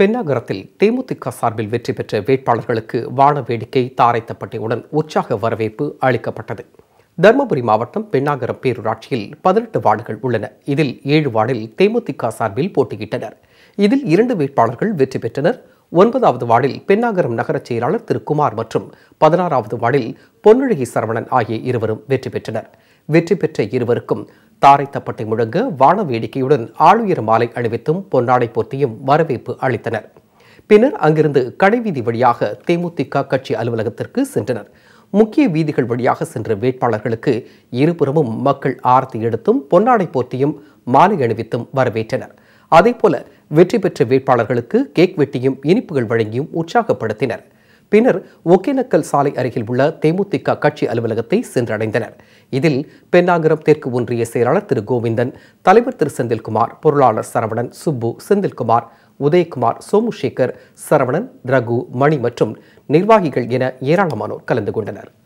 பெண்ணாகரத்தில் தேமுதிக சார்பில் வெற்றி பெற்ற வேட்பாளர்களுக்கு வான வேடிக்கை தாரைத்தப்பட்டியுடன் உற்சாக வரவேற்பு அளிக்கப்பட்டது தருமபுரி மாவட்டம் பெண்ணாகரம் பேரூராட்சியில் பதினெட்டு வார்டுகள் உள்ளன இதில் ஏழு வார்டில் தேமுதிக சார்பில் போட்டியிட்டனர் இதில் இரண்டு வேட்பாளர்கள் வெற்றி பெற்றனர் ஒன்பதாவது வார்டில் பெண்ணாகரம் நகரச் செயலாளர் திரு குமார் மற்றும் பதினாறாவது வார்டில் பொன்னழகி சரவணன் ஆகிய இருவரும் வெற்றி பெற்றனர் வெற்றி பெற்ற இருவருக்கும் தாரை தப்பட்டை முழங்க வான வேடிக்கையுடன் ஆளுயர மாலை அணிவித்தும் பொன்னாடை போர்த்தியும் வரவேற்பு அளித்தனர் பின்னர் அங்கிருந்து கடைவீதி வழியாக தேமுதிக கட்சி அலுவலகத்திற்கு சென்றனர் முக்கிய வீதிகள் வழியாக சென்ற வேட்பாளர்களுக்கு இருபுறமும் மக்கள் ஆரத்தி எடுத்தும் பொன்னாடை போர்த்தியும் மாலை அணிவித்தும் வரவேற்றனர் அதேபோல வெற்றி பெற்ற வேட்பாளர்களுக்கு கேக் வெட்டியும் இனிப்புகள் வழங்கியும் உற்சாகப்படுத்தினர் பின்னர் ஒகேனக்கல் சாலை அருகில் உள்ள தேமுதிக கட்சி அலுவலகத்தை சென்றடைந்தனர் இதில் பெண்ணாகரம் தெற்கு ஒன்றிய செயலாளர் திரு கோவிந்தன் தலைவர் திரு செந்தில்குமார் பொருளாளர் சரவணன் சுப்பு செந்தில்குமார் உதயகுமார் சோமுசேகர் சரவணன் ரகு மணி மற்றும் நிர்வாகிகள் என ஏராளமானோர் கலந்து கொண்டனர்